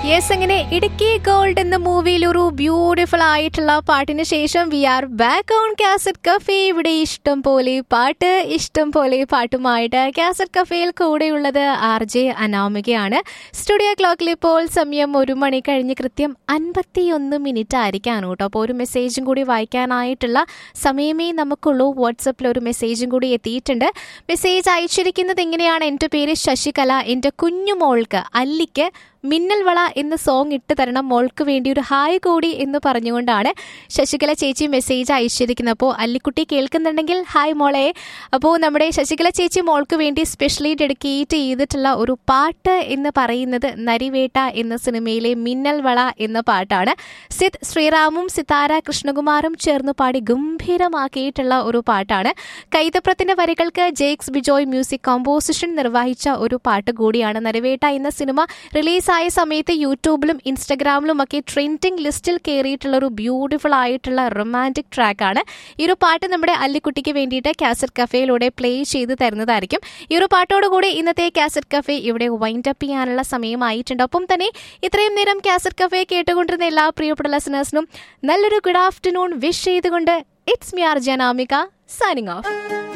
yes അങ്ങനെ Idukki gold എന്ന മൂവിയിൽ ഒരു ബ്യൂട്ടിഫുൾ ആയിട്ടുള്ള പാട്ടിന് ശേഷം we are back on cassette cafe ഇവിടെ ഇഷ്ടം പോലെ പാട്ട് ഇഷ്ടം പോലെ പാട്ടുമായിട്ട് കാസറ്റ് കഫേയിൽ കൂടെയുള്ളത് ആർ ജെ അനാമികയാണ് സ്റ്റുഡിയോ ക്ലോക്കിൽ ഇപ്പോൾ സമയം ഒരു മണി കഴിഞ്ഞ് കൃത്യം അൻപത്തിയൊന്ന് മിനിറ്റ് ആയിരിക്കാണ് കേട്ടോ അപ്പോൾ ഒരു മെസ്സേജും കൂടി വായിക്കാനായിട്ടുള്ള സമയമേ നമുക്കുള്ളൂ വാട്സപ്പിൽ ഒരു മെസ്സേജും കൂടി എത്തിയിട്ടുണ്ട് മെസ്സേജ് അയച്ചിരിക്കുന്നത് എങ്ങനെയാണ് എൻ്റെ പേര് ശശികല എൻ്റെ കുഞ്ഞു മോൾക്ക് അല്ലിക്ക് മിന്നൽ വള എന്ന സോങ് ഇട്ട് തരണം മോൾക്ക് വേണ്ടി ഒരു ഹായ് കൂടി എന്ന് പറഞ്ഞുകൊണ്ടാണ് ശശികല ചേച്ചി മെസ്സേജ് അയച്ചിരിക്കുന്നത് അപ്പോൾ അല്ലിക്കുട്ടി കേൾക്കുന്നുണ്ടെങ്കിൽ ഹായ് മോളെ അപ്പോൾ നമ്മുടെ ശശികല ചേച്ചി മോൾക്ക് വേണ്ടി സ്പെഷ്യലി ഡെഡിക്കേറ്റ് ചെയ്തിട്ടുള്ള ഒരു പാട്ട് എന്ന് പറയുന്നത് നരിവേട്ട എന്ന സിനിമയിലെ മിന്നൽ വള എന്ന പാട്ടാണ് സിദ് ശ്രീറാമും സിതാര കൃഷ്ണകുമാറും ചേർന്ന് പാടി ഗംഭീരമാക്കിയിട്ടുള്ള ഒരു പാട്ടാണ് കൈതപ്രത്തിന്റെ വരികൾക്ക് ജേക്സ് ബിജോയ് മ്യൂസിക് കോമ്പോസിഷൻ നിർവഹിച്ച ഒരു പാട്ട് കൂടിയാണ് നരവേട്ട എന്ന സിനിമ റിലീസായ സമയത്ത് യൂട്യൂബിലും ഇൻസ്റ്റഗ്രാമിലും ഒക്കെ ട്രെൻഡിങ് ലിസ്റ്റിൽ കയറിയിട്ടുള്ള ഒരു ബ്യൂട്ടിഫുൾ ആയിട്ടുള്ള റൊമാൻറ്റിക് ട്രാക്കാണ് ഈ ഒരു പാട്ട് നമ്മുടെ അല്ലിക്കുട്ടിക്ക് വേണ്ടിയിട്ട് കാസറ്റ് കഫേയിലൂടെ പ്ലേ ചെയ്ത് തരുന്നതായിരിക്കും ഈ ഒരു പാട്ടോടുകൂടി ഇന്നത്തെ കാസറ്റ് കഫേ ഇവിടെ വൈൻഡ് അപ്പ് ചെയ്യാനുള്ള സമയമായിട്ടുണ്ട് ഒപ്പം തന്നെ ഇത്രയും നേരം കാസറ്റ് കഫേ കേട്ടുകൊണ്ടിരുന്ന എല്ലാ പ്രിയപ്പെട്ട ലിസണേഴ്സിനും നല്ലൊരു ഗുഡ് ആഫ്റ്റർനൂൺ വിഷ് ചെയ്തുകൊണ്ട് it's me R Janamika signing of